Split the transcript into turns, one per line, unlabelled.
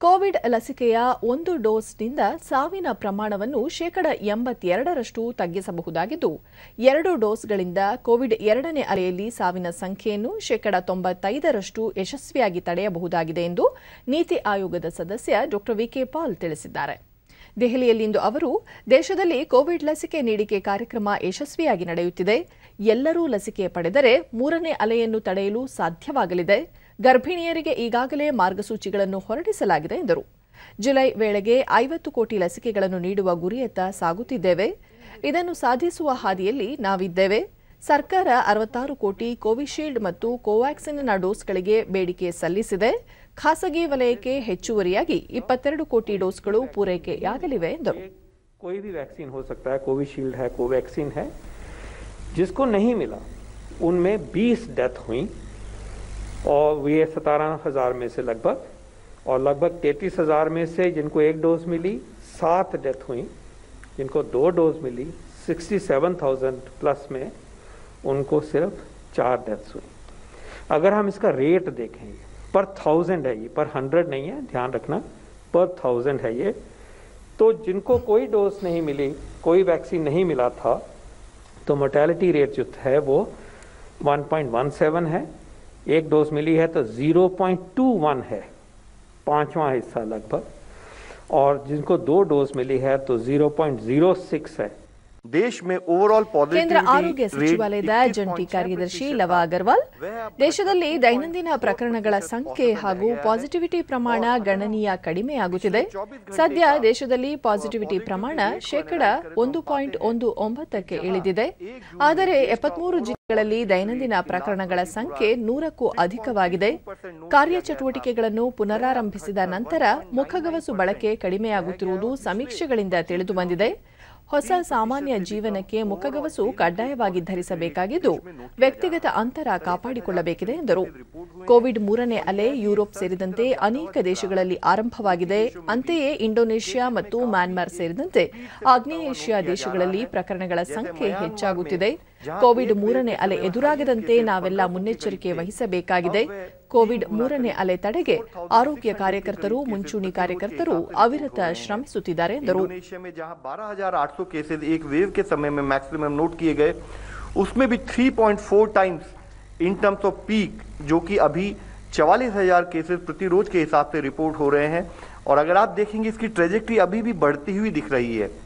Covid ಲಸಿಕೆಯ ಒಂದು ಡೋಸ್ನಿಂದ ಸಾವಿನ ಪ್ರಮಾಣವನ್ನು ಶೇಕಡ ಎಂಬತ್ತೆರಡರಷ್ಟು ತಗ್ಗಿಸಬಹುದಾಗಿದ್ದು ಎರಡು ಡೋಸ್ಗಳಿಂದ ಕೋವಿಡ್ ಎರಡನೇ ಅಲೆಯಲ್ಲಿ ಸಾವಿನ ಸಂಖ್ಯೆಯನ್ನು ಶೇಕಡ ತೊಂಬತ್ತೈದರಷ್ಟು ಯಶಸ್ವಿಯಾಗಿ ತಡೆಯಬಹುದಾಗಿದೆ ಎಂದು ನೀತಿ ಆಯೋಗದ ಸದಸ್ಯ ಡಾ ವಿಕೆ ಪಾಲ್ ತಿಳಿಸಿದ್ದಾರೆ ದೆಹಲಿಯಲ್ಲಿಂದು ಅವರು ದೇಶದಲ್ಲಿ ಕೋವಿಡ್ ಲಸಿಕೆ ನೀಡಿಕೆ ಕಾರ್ಯಕ್ರಮ ಯಶಸ್ವಿಯಾಗಿ ನಡೆಯುತ್ತಿದೆ ಎಲ್ಲರೂ ಲಸಿಕೆ ಪಡೆದರೆ ಮೂರನೇ ಅಲೆಯನ್ನು ತಡೆಯಲು ಸಾಧ್ಯವಾಗಲಿದೆ ಗರ್ಭಿಣಿಯರಿಗೆ ಈಗಾಗಲೇ ಮಾರ್ಗಸೂಚಿಗಳನ್ನು ಹೊರಡಿಸಲಾಗಿದೆ ಎಂದರು ಜುಲೈ ವೇಳೆಗೆ ಐವತ್ತು ಕೋಟಿ ಲಸಿಕೆಗಳನ್ನು ನೀಡುವ ಗುರಿಯತ್ತ ಸಾಗುತ್ತಿದ್ದೇವೆ ಇದನ್ನು ಸಾಧಿಸುವ ಹಾದಿಯಲ್ಲಿ ನಾವಿದ್ದೇವೆ ಸರ್ಕಾರ ಅರವತ್ತಾರು ಕೋಟಿ ಕೋವಿಶೀಲ್ಡ್ ಮತ್ತು ಕೋವ್ಯಾಕ್ಸಿನ್ನ ಡೋಸ್ಗಳಿಗೆ ಬೇಡಿಕೆ ಸಲ್ಲಿಸಿದೆ ಖಾಸಗಿ ವಲಯಕ್ಕೆ ಹೆಚ್ಚುವರಿಯಾಗಿ ಇಪ್ಪತ್ತೆರಡು ಕೋಟಿ ಡೋಸ್ಗಳು ಪೂರೈಕೆಯಾಗಲಿವೆ ಎಂದರು
कोई भी वैक्सीन हो सकता है कोविशील्ड है कोवैक्सीन है जिसको नहीं मिला उनमें 20 डेथ हुई और ये सतारह हजार में से लगभग और लगभग तैतीस हजार में से जिनको एक डोज मिली सात डेथ हुई जिनको दो डोज मिली 67,000 प्लस में उनको सिर्फ चार डेथ्स हुई अगर हम इसका रेट देखेंगे पर थाउजेंड है ये पर हंड्रेड नहीं है ध्यान रखना पर थाउजेंड है ये तो जिनको कोई डोज नहीं मिली कोई वैक्सीन नहीं मिला था तो मोर्टेलिटी रेट जो है वो 1.17 है एक डोज मिली है तो 0.21 है पांचवा हिस्सा लगभग और जिनको दो डोज मिली है तो 0.06 है
देश में ओवरऑल
ಕೇಂದ್ರ ಆರೋಗ್ಯ ಸಚಿವಾಲಯದ ಜಂಟಿ ಕಾರ್ಯದರ್ಶಿ ಲವ ಅಗರ್ವಾಲ್ ದೇಶದಲ್ಲಿ ದೈನಂದಿನ ಪ್ರಕರಣಗಳ ಸಂಖ್ಯೆ ಹಾಗೂ ಪಾಸಿಟಿವಿಟಿ ಪ್ರಮಾಣ ಗಣನೀಯ ಕಡಿಮೆಯಾಗುತ್ತಿದೆ ಸದ್ಯ ದೇಶದಲ್ಲಿ ಪಾಸಿಟಿವಿಟಿ ಪ್ರಮಾಣ ಶೇಕಡ ಒಂದು ಪಾಯಿಂಟ್ ಒಂದು ಒಂಬತ್ತಕ್ಕೆ ಇಳಿದಿದೆ ಆದರೆ ಎಪ್ಪತ್ಮೂರು ಜಿಲ್ಲೆಗಳಲ್ಲಿ ದೈನಂದಿನ ಪ್ರಕರಣಗಳ ಸಂಖ್ಯೆ ನೂರಕ್ಕೂ ಅಧಿಕವಾಗಿದೆ ಕಾರ್ಯಚಟುವಟಿಕೆಗಳನ್ನು ಪುನರಾರಂಭಿಸಿದ ನಂತರ ಮುಖಗವಸು ಬಳಕೆ ಕಡಿಮೆಯಾಗುತ್ತಿರುವುದು ಸಮೀಕ್ಷೆಗಳಿಂದ ತಿಳಿದುಬಂದಿದೆ ಹೊಸ ಸಾಮಾನ್ಯ ಜೀವನಕ್ಕೆ ಮುಖಗವಸು ಕಡ್ಡಾಯವಾಗಿ ಧರಿಸಬೇಕಾಗಿದ್ದು ವ್ಯಕ್ತಿಗತ ಅಂತರ ಕಾಪಾಡಿಕೊಳ್ಳಬೇಕಿದೆ ಎಂದರು ಕೋವಿಡ್ ಮೂರನೇ ಅಲೆ ಯುರೋಪ್ ಸೇರಿದಂತೆ ಅನೇಕ ದೇಶಗಳಲ್ಲಿ ಆರಂಭವಾಗಿದೆ ಅಂತೆಯೇ ಇಂಡೋನೇಷ್ಯಾ ಮತ್ತು ಮ್ಯಾನ್ಮಾರ್ ಸೇರಿದಂತೆ ಆಗ್ನೇಯ ಏಷ್ಯಾ ದೇಶಗಳಲ್ಲಿ ಪ್ರಕರಣಗಳ ಸಂಖ್ಯೆ ಹೆಚ್ಚಾಗುತ್ತಿದೆ ಕೋವಿಡ್ ಮೂರನೇ ಅಲೆ ಎದುರಾಗದಂತೆ ನಾವೆಲ್ಲ ಮುನ್ನೆಚ್ಚರಿಕೆ ವಹಿಸಬೇಕಾಗಿದೆ ಕೋವಿಡ್ ಮೂರನೇ ಅಲೆ ತಡೆಗೆ ಆರೋಗ್ಯ ಕಾರ್ಯಕರ್ತರು ಮುಂಚೂಣಿ ಕಾರ್ಯಕರ್ತರು ಅವಿರತ ಶ್ರಮಿಸುತ್ತಿದ್ದಾರೆ ಎಂದರು
इंडोनेशिया में जहां 12,800 केसेस एक वेव के समय में मैक्सिमम नोट किए गए उसमें भी 3.4 times in terms of peak जो कि अभी चवालीस हजार केसेस प्रति रोज के हिसाब से रिपोर्ट हो रहे हैं और अगर आप देखेंगे इसकी ट्रेजेक्ट्री अभी भी बढ़ती हुई दिख रही है